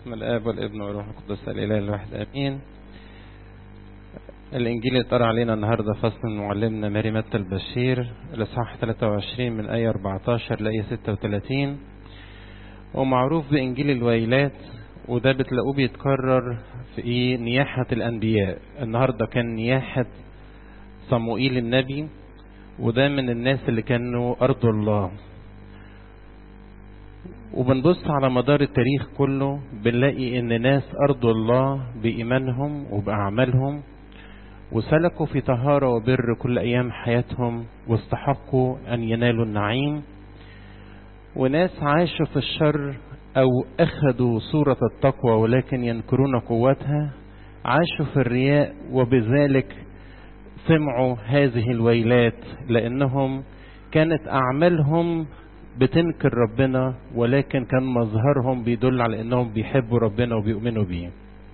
باسم الآب والابن والروح القدس الإله الواحد آمين الإنجيل اللي اتقرا علينا النهارده فصل من معلمنا ماري متى البشير الإصحاح 23 من آية 14 لآية 36 ومعروف بإنجيل الويلات وده بتلاقوه بيتكرر في نياحة الأنبياء النهارده كان نياحة صموئيل النبي وده من الناس اللي كانوا أرض الله وبنبص على مدار التاريخ كله بنلاقي ان ناس ارضوا الله بايمانهم وباعمالهم وسلكوا في طهارة وبر كل ايام حياتهم واستحقوا ان ينالوا النعيم وناس عاشوا في الشر او اخذوا صورة التقوى ولكن ينكرون قوتها عاشوا في الرياء وبذلك سمعوا هذه الويلات لانهم كانت اعمالهم بتنكر ربنا ولكن كان مظهرهم بيدل على انهم بيحبوا ربنا وبيؤمنوا بيه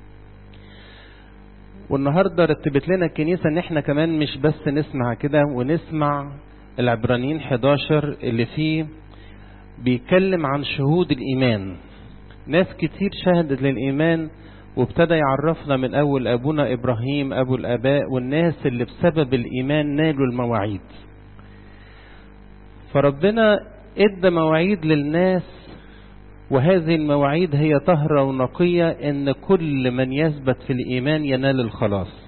والنهاردة رتبت لنا الكنيسة ان احنا كمان مش بس نسمع كده ونسمع العبرانيين 11 اللي فيه بيتكلم عن شهود الايمان ناس كتير شهدت للايمان وابتدى يعرفنا من اول ابونا ابراهيم ابو الاباء والناس اللي بسبب الايمان نالوا المواعيد فربنا ادى مواعيد للناس وهذه المواعيد هي طهرة ونقية ان كل من يثبت في الايمان ينال الخلاص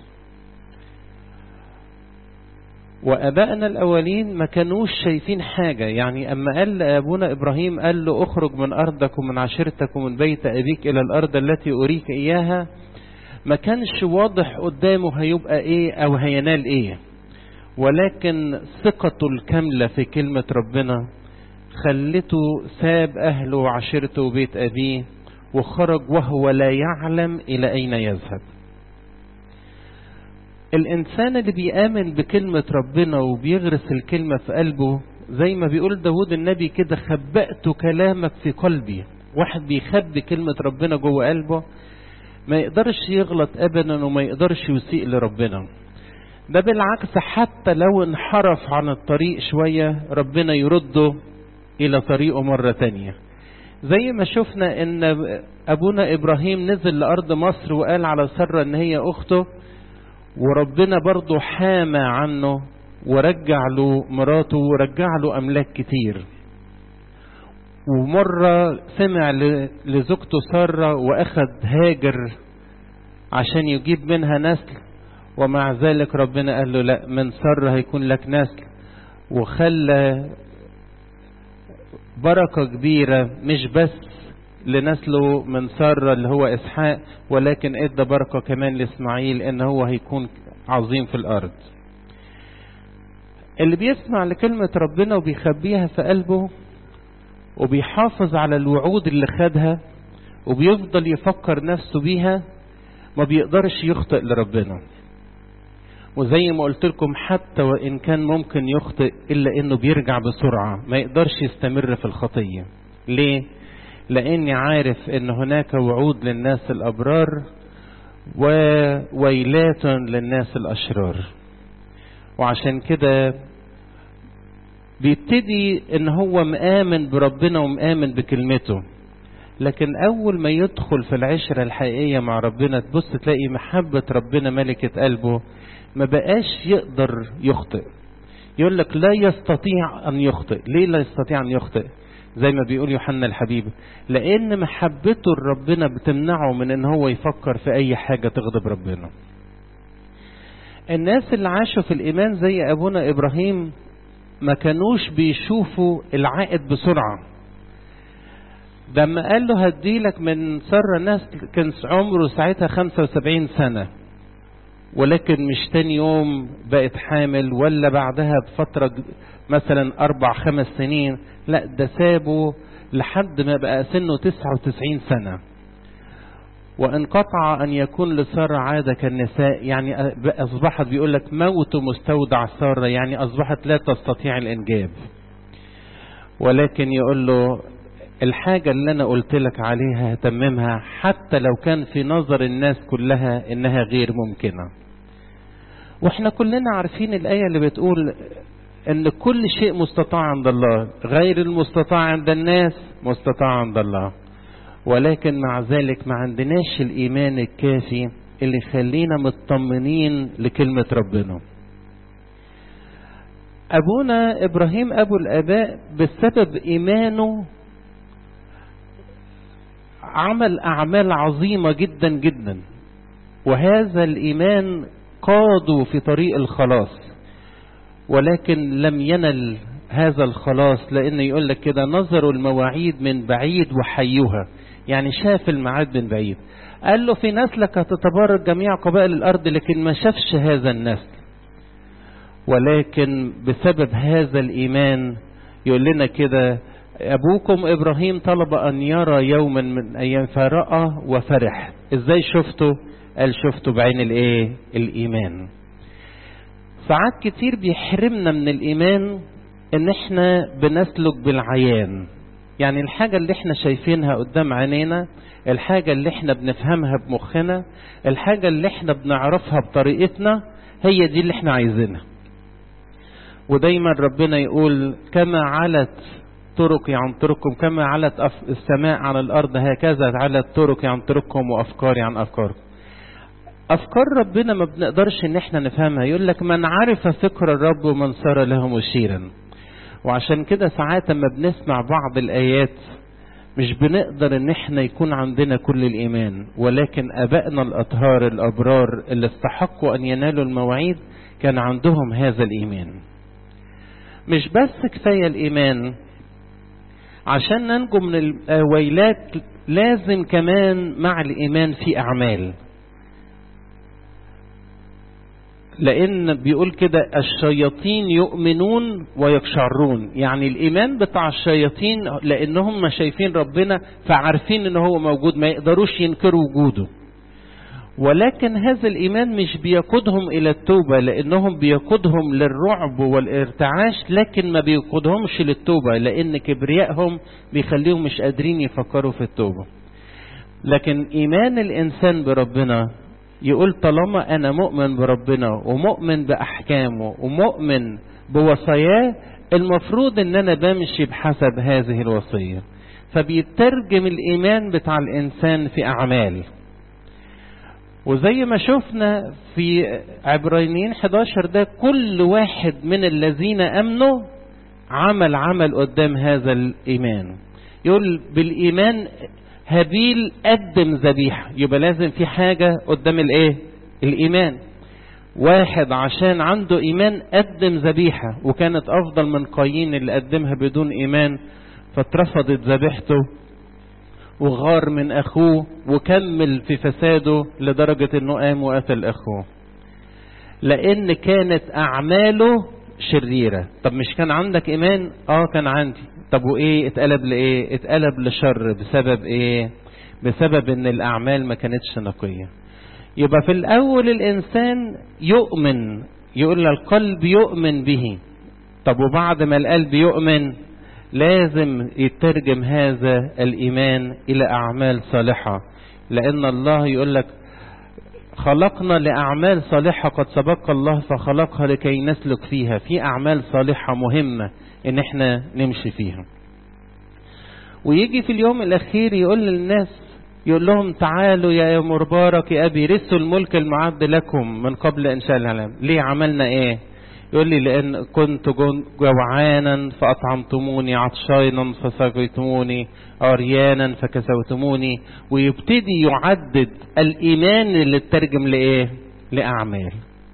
وابائنا الاولين ما كانوش شايفين حاجة يعني اما قال ابونا ابراهيم قال له اخرج من ارضك ومن عشيرتك ومن بيت ابيك الى الارض التي اريك اياها ما كانش واضح قدامه هيبقى ايه او هينال ايه ولكن ثقته الكاملة في كلمة ربنا خلته ساب أهله وعشيرته وبيت أبيه وخرج وهو لا يعلم إلى أين يذهب الإنسان اللي بيآمن بكلمة ربنا وبيغرس الكلمة في قلبه زي ما بيقول داود النبي كده خبأت كلامك في قلبي واحد بيخبي كلمة ربنا جوه قلبه ما يقدرش يغلط أبدا وما يقدرش يسيء لربنا ده بالعكس حتى لو انحرف عن الطريق شوية ربنا يرده إلى طريقه مرة تانية زي ما شفنا ان ابونا ابراهيم نزل لارض مصر وقال على سرة ان هي اخته وربنا برضه حامى عنه ورجع له مراته ورجع له املاك كتير ومرة سمع لزوجته سارة واخد هاجر عشان يجيب منها نسل ومع ذلك ربنا قال له لا من سارة هيكون لك نسل وخلى بركة كبيرة مش بس لنسله من سارة اللي هو إسحاق ولكن ادى بركة كمان لإسماعيل إن هو هيكون عظيم في الأرض اللي بيسمع لكلمة ربنا وبيخبيها في قلبه وبيحافظ على الوعود اللي خدها وبيفضل يفكر نفسه بيها ما بيقدرش يخطئ لربنا وزي ما قلت لكم حتى وإن كان ممكن يخطئ إلا إنه بيرجع بسرعة ما يقدرش يستمر في الخطية ليه؟ لأني عارف إن هناك وعود للناس الأبرار وويلات للناس الأشرار وعشان كده بيبتدي إن هو مآمن بربنا ومآمن بكلمته لكن أول ما يدخل في العشرة الحقيقية مع ربنا تبص تلاقي محبة ربنا ملكة قلبه ما بقاش يقدر يخطئ يقول لك لا يستطيع أن يخطئ ليه لا يستطيع أن يخطئ زي ما بيقول يوحنا الحبيب لأن محبته لربنا بتمنعه من أن هو يفكر في أي حاجة تغضب ربنا الناس اللي عاشوا في الإيمان زي أبونا إبراهيم ما كانوش بيشوفوا العائد بسرعة لما قال له هديلك من سر الناس كان عمره ساعتها 75 سنة ولكن مش تاني يوم بقت حامل ولا بعدها بفترة مثلا أربع خمس سنين لا ده سابه لحد ما بقى سنه 99 سنة وانقطع أن يكون لسارة عادة كالنساء يعني أصبحت بيقول لك موت مستودع سارة يعني أصبحت لا تستطيع الإنجاب ولكن يقول له الحاجة اللي أنا قلت لك عليها هتممها حتى لو كان في نظر الناس كلها إنها غير ممكنة واحنا كلنا عارفين الآية اللي بتقول ان كل شيء مستطاع عند الله غير المستطاع عند الناس مستطاع عند الله ولكن مع ذلك ما عندناش الإيمان الكافي اللي يخلينا مطمنين لكلمة ربنا أبونا إبراهيم أبو الآباء بسبب إيمانه عمل أعمال عظيمة جدا جدا وهذا الإيمان قاده في طريق الخلاص ولكن لم ينل هذا الخلاص لأن يقول لك كده نظروا المواعيد من بعيد وحيوها يعني شاف الميعاد من بعيد قال له في نسلك هتتبارك جميع قبائل الأرض لكن ما شافش هذا النسل ولكن بسبب هذا الإيمان يقول لنا كده أبوكم إبراهيم طلب أن يرى يوما من أيام فرأى وفرح إزاي شفته قال شفته بعين الإيه الإيمان ساعات كتير بيحرمنا من الإيمان إن إحنا بنسلك بالعيان يعني الحاجة اللي إحنا شايفينها قدام عينينا الحاجة اللي إحنا بنفهمها بمخنا الحاجة اللي إحنا بنعرفها بطريقتنا هي دي اللي إحنا عايزينها ودايما ربنا يقول كما علت طرقي عن طرقكم كما علت السماء على الأرض هكذا علت طرقي عن طرقكم وأفكاري عن أفكاركم أفكار ربنا ما بنقدرش إن احنا نفهمها يقول لك من عرف فكر الرب ومن صار له مشيرا وعشان كده ساعات لما بنسمع بعض الآيات مش بنقدر ان احنا يكون عندنا كل الايمان ولكن ابائنا الاطهار الابرار اللي استحقوا ان ينالوا المواعيد كان عندهم هذا الايمان مش بس كفاية الايمان عشان ننجو من الويلات لازم كمان مع الايمان في اعمال لان بيقول كده الشياطين يؤمنون ويقشعرون يعني الايمان بتاع الشياطين لانهم ما شايفين ربنا فعارفين ان هو موجود ما يقدروش ينكروا وجوده ولكن هذا الايمان مش بيقودهم الى التوبه لانهم بيقودهم للرعب والارتعاش لكن ما بيقودهمش للتوبه لان كبريائهم بيخليهم مش قادرين يفكروا في التوبه لكن ايمان الانسان بربنا يقول طالما انا مؤمن بربنا ومؤمن باحكامه ومؤمن بوصاياه المفروض ان انا بمشي بحسب هذه الوصيه فبيترجم الايمان بتاع الانسان في اعمال وزي ما شفنا في عبرانيين 11 ده كل واحد من الذين امنوا عمل عمل قدام هذا الايمان يقول بالايمان هابيل قدم ذبيحة يبقى لازم في حاجة قدام الايه الايمان واحد عشان عنده ايمان قدم ذبيحة وكانت افضل من قايين اللي قدمها بدون ايمان فاترفضت ذبيحته وغار من اخوه وكمل في فساده لدرجة انه قام وقتل اخوه لان كانت اعماله شريرة طب مش كان عندك ايمان اه كان عندي طب وايه اتقلب لايه اتقلب لشر بسبب ايه بسبب ان الاعمال ما كانتش نقية يبقى في الاول الانسان يؤمن يقول القلب يؤمن به طب وبعد ما القلب يؤمن لازم يترجم هذا الايمان الى اعمال صالحة لان الله يقول لك خلقنا لأعمال صالحة قد سبق الله فخلقها لكي نسلك فيها في أعمال صالحة مهمة إن إحنا نمشي فيها ويجي في اليوم الأخير يقول للناس يقول لهم تعالوا يا مبارك يا أبي رثوا الملك المعد لكم من قبل إنشاء العالم ليه عملنا إيه يقول لي لأن كنت جوعانا فأطعمتموني عطشانا فسقيتموني عريانا فكسوتموني ويبتدي يعدد الإيمان اللي ترجم لإيه لأعمال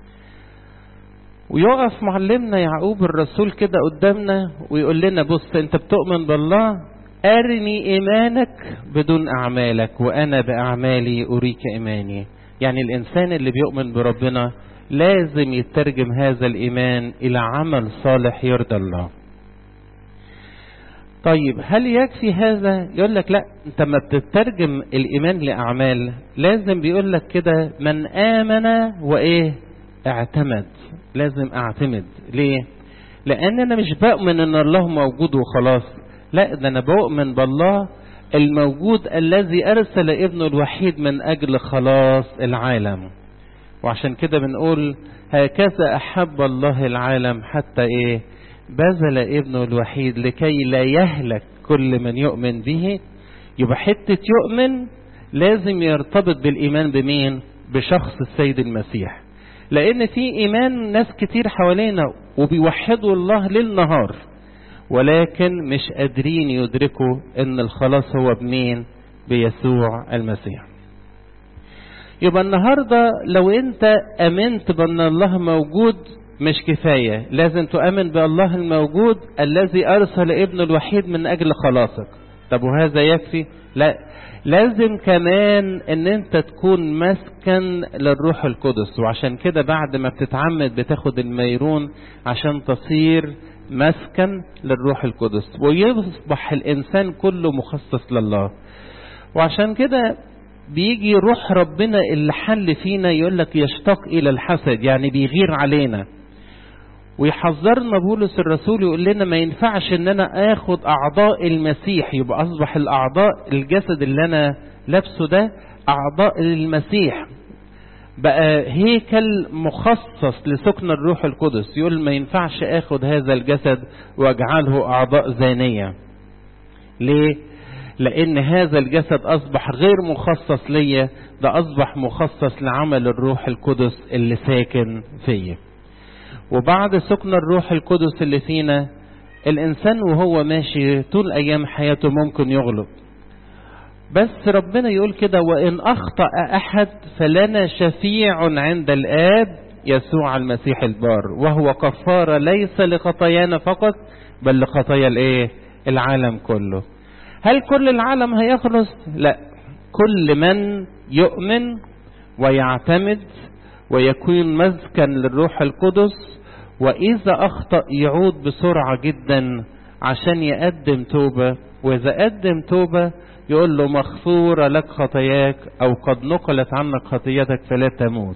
ويقف معلمنا يعقوب الرسول كده قدامنا ويقول لنا بص انت بتؤمن بالله أرني إيمانك بدون أعمالك وأنا بأعمالي أريك إيماني يعني الإنسان اللي بيؤمن بربنا لازم يترجم هذا الإيمان إلى عمل صالح يرضى الله طيب هل يكفي هذا يقول لك لا انت ما بتترجم الإيمان لأعمال لازم بيقول لك كده من آمن وإيه اعتمد لازم اعتمد ليه لأن أنا مش بؤمن أن الله موجود وخلاص لا ده أنا بؤمن بالله الموجود الذي أرسل ابنه الوحيد من أجل خلاص العالم وعشان كده بنقول هكذا أحب الله العالم حتى إيه بذل ابنه الوحيد لكي لا يهلك كل من يؤمن به يبقى حتة يؤمن لازم يرتبط بالإيمان بمين بشخص السيد المسيح لأن في إيمان ناس كتير حوالينا وبيوحدوا الله ليل نهار ولكن مش قادرين يدركوا ان الخلاص هو بمين بيسوع المسيح يبقى النهارده لو انت امنت بان الله موجود مش كفايه لازم تؤمن بالله الموجود الذي ارسل ابنه الوحيد من اجل خلاصك طب وهذا يكفي لا لازم كمان ان انت تكون مسكن للروح القدس وعشان كده بعد ما بتتعمد بتاخد الميرون عشان تصير مسكن للروح القدس ويصبح الانسان كله مخصص لله وعشان كده بيجي روح ربنا اللي حل فينا يقول لك يشتاق الى الحسد يعني بيغير علينا ويحذرنا بولس الرسول يقول لنا ما ينفعش ان انا اخد اعضاء المسيح يبقى اصبح الاعضاء الجسد اللي انا لابسه ده اعضاء المسيح بقى هيكل مخصص لسكن الروح القدس يقول ما ينفعش اخد هذا الجسد واجعله اعضاء زانية ليه لان هذا الجسد اصبح غير مخصص ليا ده اصبح مخصص لعمل الروح القدس اللي ساكن فيا وبعد سكن الروح القدس اللي فينا الانسان وهو ماشي طول ايام حياته ممكن يغلب بس ربنا يقول كده وإن أخطأ أحد فلنا شفيع عند الآب يسوع المسيح البار وهو كفارة ليس لخطايانا فقط بل لخطايا الايه العالم كله هل كل العالم هيخلص لا كل من يؤمن ويعتمد ويكون مسكن للروح القدس وإذا أخطأ يعود بسرعة جدا عشان يقدم توبة وإذا قدم توبة يقول له مغفورة لك خطاياك أو قد نقلت عنك خطيتك فلا تموت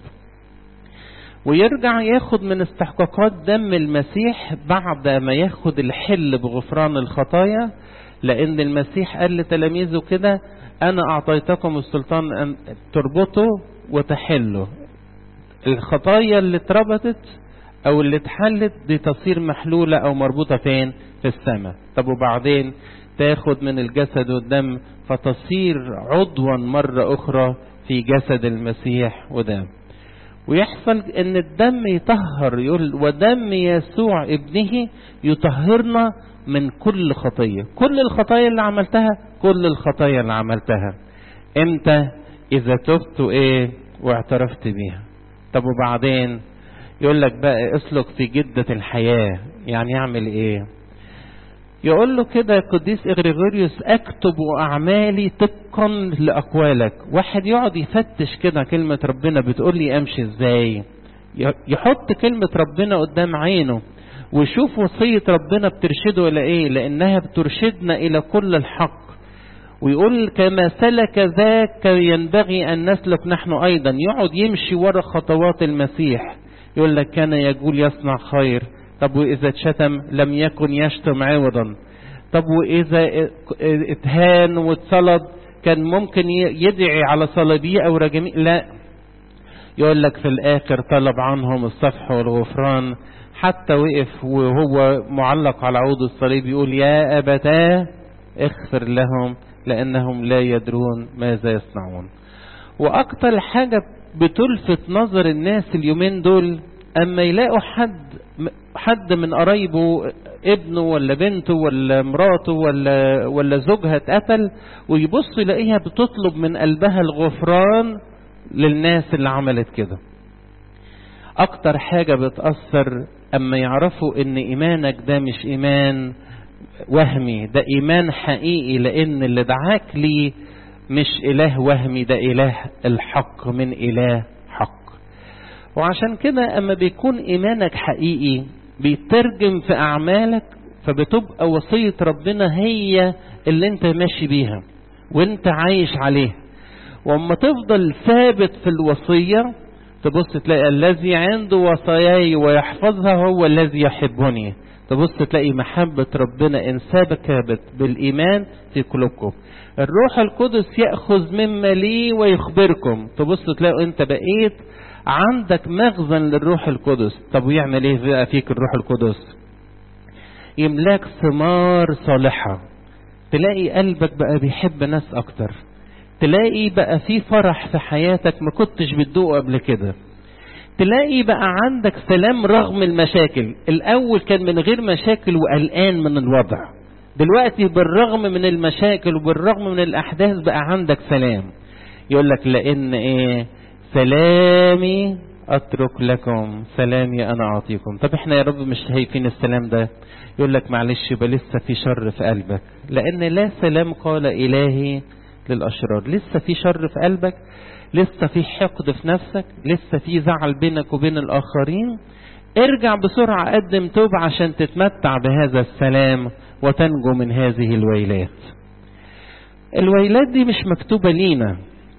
ويرجع ياخد من استحقاقات دم المسيح بعد ما ياخد الحل بغفران الخطايا لأن المسيح قال لتلاميذه كده أنا أعطيتكم السلطان أن تربطوا وتحلوا الخطايا اللي اتربطت أو اللي اتحلت دي تصير محلولة أو مربوطة فين في السماء طب وبعدين تاخد من الجسد والدم فتصير عضوا مرة أخرى في جسد المسيح ودم ويحصل ان الدم يطهر يقول ودم يسوع ابنه يطهرنا من كل خطية كل الخطايا اللي عملتها كل الخطايا اللي عملتها امتى اذا تبت ايه واعترفت بيها طب وبعدين يقول لك بقى اسلك في جدة الحياة يعني يعمل ايه يقول له كده قديس إغريغوريوس اكتب أعمالي طبقا لأقوالك واحد يقعد يفتش كده كلمة ربنا بتقول لي أمشي إزاي يحط كلمة ربنا قدام عينه ويشوف وصية ربنا بترشده إلى إيه لأنها بترشدنا إلى كل الحق ويقول كما سلك ذاك ينبغي أن نسلك نحن أيضا يقعد يمشي ورا خطوات المسيح يقول لك كان يقول يصنع خير طب وإذا اتشتم لم يكن يشتم عوضا طب وإذا اتهان واتصلب كان ممكن يدعي على صليبيه أو رجميه لا يقول لك في الآخر طلب عنهم الصفح والغفران حتى وقف وهو معلق على عود الصليب يقول يا أبتاه اغفر لهم لأنهم لا يدرون ماذا يصنعون وأكتر حاجة بتلفت نظر الناس اليومين دول أما يلاقوا حد حد من قرايبه ابنه ولا بنته ولا مراته ولا ولا زوجها اتقتل ويبص يلاقيها بتطلب من قلبها الغفران للناس اللي عملت كده اكتر حاجة بتأثر اما يعرفوا ان ايمانك ده مش ايمان وهمي ده ايمان حقيقي لان اللي دعاك ليه مش اله وهمي ده اله الحق من اله حق وعشان كده اما بيكون ايمانك حقيقي بيترجم في اعمالك فبتبقى وصية ربنا هي اللي انت ماشي بيها وانت عايش عليها واما تفضل ثابت في الوصية تبص تلاقي الذي عنده وصاياي ويحفظها هو الذي يحبني تبص تلاقي محبة ربنا إن ثبتت بالإيمان في قلوبكم الروح القدس يأخذ مما لي ويخبركم تبص تلاقوا أنت بقيت عندك مخزن للروح القدس طب ويعمل ايه بقى فيك الروح القدس يملاك ثمار صالحة تلاقي قلبك بقى بيحب ناس اكتر تلاقي بقى في فرح في حياتك ما كنتش بتدوقه قبل كده تلاقي بقى عندك سلام رغم المشاكل الاول كان من غير مشاكل وقلقان من الوضع دلوقتي بالرغم من المشاكل وبالرغم من الاحداث بقى عندك سلام يقول لك لان ايه سلامي اترك لكم سلامي انا اعطيكم طب احنا يا رب مش شايفين السلام ده يقول لك معلش يبقى لسه في شر في قلبك لان لا سلام قال الهي للاشرار لسه في شر في قلبك لسه في حقد في نفسك لسه في زعل بينك وبين الاخرين ارجع بسرعة قدم توب عشان تتمتع بهذا السلام وتنجو من هذه الويلات الويلات دي مش مكتوبة لينا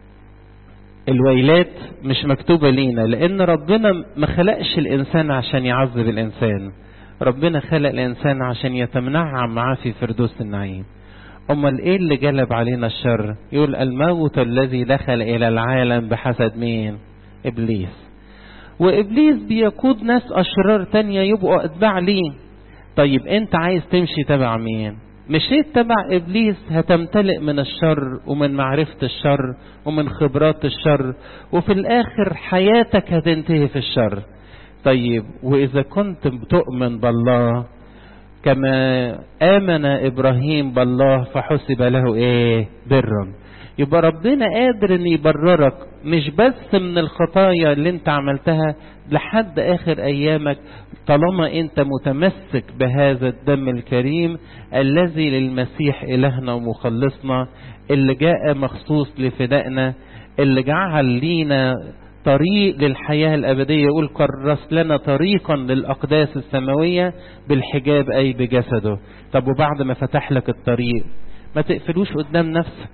الويلات مش مكتوبة لينا لأن ربنا ما خلقش الإنسان عشان يعذب الإنسان ربنا خلق الإنسان عشان يتمنعم معاه في فردوس النعيم أمال إيه اللي جلب علينا الشر يقول الموت الذي دخل إلى العالم بحسد مين إبليس وإبليس بيقود ناس أشرار تانية يبقوا أتباع ليه طيب أنت عايز تمشي تبع مين مشيت تبع إبليس هتمتلئ من الشر ومن معرفة الشر ومن خبرات الشر وفي الآخر حياتك هتنتهي في الشر طيب وإذا كنت بتؤمن بالله كما آمن إبراهيم بالله فحسب له إيه برا يبقى ربنا قادر ان يبررك مش بس من الخطايا اللي انت عملتها لحد اخر ايامك طالما انت متمسك بهذا الدم الكريم الذي للمسيح الهنا ومخلصنا اللي جاء مخصوص لفدائنا اللي جعل لينا طريق للحياة الأبدية يقول كرس لنا طريقا للأقداس السماوية بالحجاب أي بجسده طب وبعد ما فتح لك الطريق ما تقفلوش قدام نفسك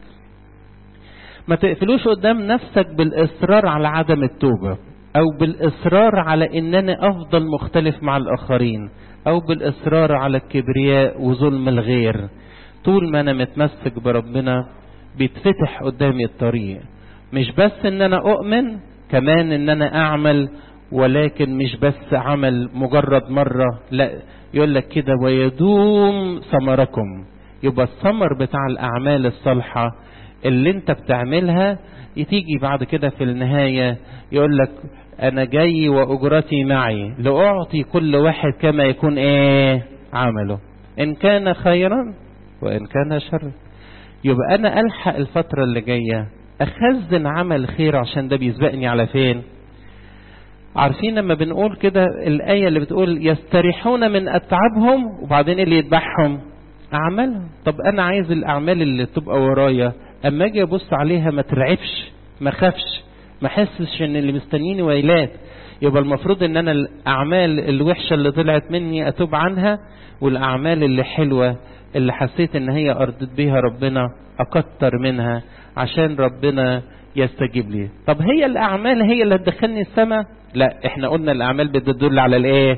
ما تقفلوش قدام نفسك بالإصرار على عدم التوبة أو بالإصرار على إن أنا أفضل مختلف مع الآخرين أو بالإصرار على الكبرياء وظلم الغير طول ما أنا متمسك بربنا بيتفتح قدامي الطريق مش بس إن أنا أؤمن كمان إن أنا أعمل ولكن مش بس عمل مجرد مرة لا يقول لك كده ويدوم ثمركم يبقى الثمر بتاع الأعمال الصالحة اللي انت بتعملها تيجي بعد كده في النهاية يقول لك انا جاي واجرتي معي لاعطي كل واحد كما يكون ايه عمله ان كان خيرا وان كان شرا يبقى انا الحق الفترة اللي جاية اخزن عمل خير عشان ده بيسبقني على فين عارفين لما بنقول كده الآية اللي بتقول يستريحون من أتعابهم وبعدين اللي يذبحهم أعمالهم طب أنا عايز الأعمال اللي تبقى ورايا اما اجي ابص عليها ما ترعبش ما خافش ما احسش ان اللي مستنيني ويلات يبقى المفروض ان انا الاعمال الوحشه اللي طلعت مني اتوب عنها والاعمال اللي حلوه اللي حسيت ان هي ارضت بيها ربنا اكتر منها عشان ربنا يستجيب لي طب هي الاعمال هي اللي هتدخلني السماء لا احنا قلنا الاعمال بتدل على الايه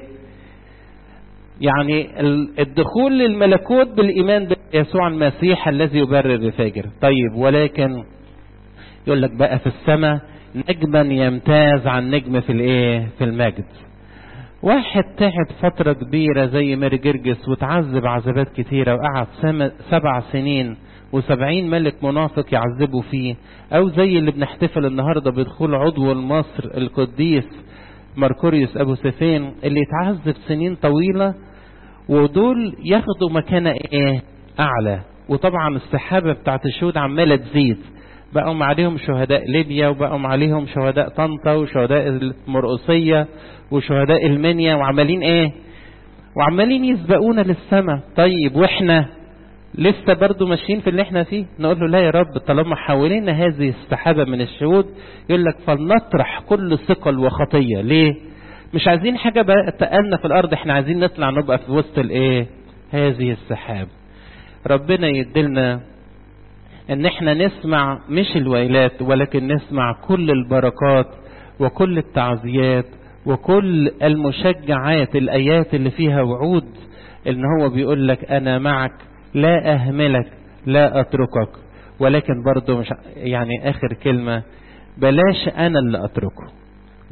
يعني الدخول للملكوت بالإيمان بيسوع المسيح الذي يبرر الفاجر طيب ولكن يقول لك بقى في السماء نجما يمتاز عن نجم في الايه في المجد واحد تعب فترة كبيرة زي ماري جرجس وتعذب عذابات كتيرة وقعد سبع سنين وسبعين ملك منافق يعذبوا فيه او زي اللي بنحتفل النهاردة بدخول عضو المصر القديس مركوريوس ابو سفين اللي اتعذب سنين طويلة ودول ياخدوا مكانة ايه اعلى وطبعا السحابة بتاعت الشهود عمالة تزيد بقوا عليهم شهداء ليبيا وبقوا عليهم شهداء طنطا وشهداء المرقصية وشهداء المنيا وعمالين ايه وعمالين يسبقونا للسماء طيب واحنا لسه برضو ماشيين في اللي احنا فيه نقول له لا يا رب طالما حولنا هذه السحابة من الشهود يقول لك فلنطرح كل ثقل وخطية ليه مش عايزين حاجة بقى تقلنا في الارض احنا عايزين نطلع نبقى في وسط الايه هذه السحاب ربنا يدلنا ان احنا نسمع مش الويلات ولكن نسمع كل البركات وكل التعزيات وكل المشجعات الايات اللي فيها وعود ان هو بيقول لك انا معك لا اهملك لا اتركك ولكن برضه مش يعني اخر كلمة بلاش انا اللي اتركه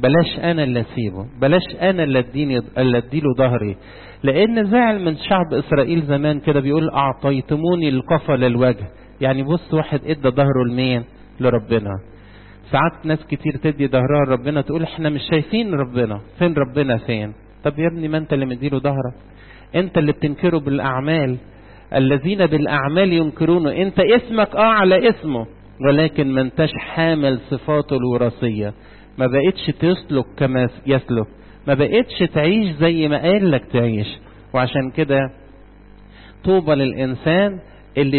بلاش انا اللي اسيبه بلاش انا اللي اديني اللي اديله ظهري لان زعل من شعب اسرائيل زمان كده بيقول اعطيتموني القفا للوجه يعني بص واحد ادى ظهره لمين لربنا ساعات ناس كتير تدي ظهرها لربنا تقول احنا مش شايفين ربنا فين ربنا فين طب يا ابني ما انت اللي مديله ظهرك انت اللي بتنكره بالاعمال الذين بالاعمال ينكرونه انت اسمك اه على اسمه ولكن ما انتش حامل صفاته الوراثيه ما بقتش تسلك كما يسلك ما بقتش تعيش زي ما قال لك تعيش وعشان كده طوبى للإنسان اللي